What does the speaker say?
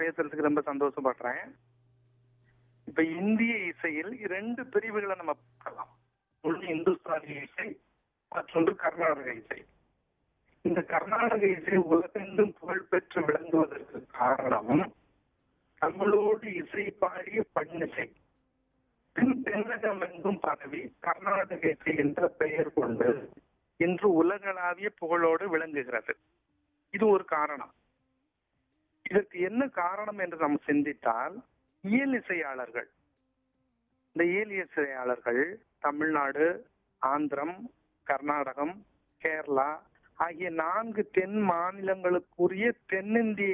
பேசுறதுக்கு ரொம்ப சந்தோஷப்படுறேன் இப்ப இந்திய இசையில் இரண்டு பிரிவுகளை நம்ம பார்க்கலாம் ஒன்று இந்துஸ்தானி இசை மற்றொன்று கர்நாடக இசை இந்த கர்நாடக இசை உலகெங்கும் புகழ்பெற்று விளங்குவதற்கு காரணம் தமிழோடு இசை பாடிய பண்ணிசை பின் தென்னகம் எங்கும் பரவி கர்நாடக இசை என்ற பெயர் கொண்டு இன்று உலகளாவிய புகழோடு விளங்குகிறது இது ஒரு காரணம் இதற்கு என்ன காரணம் என்று நாம் சிந்தித்தால் இயல் இசையாளர்கள் இந்த இயல் இசையாளர்கள் தமிழ்நாடு ஆந்திரம் கர்நாடகம் கேரளா ஆகிய நான்கு தென் மாநிலங்களுக்குரிய தென்னிந்திய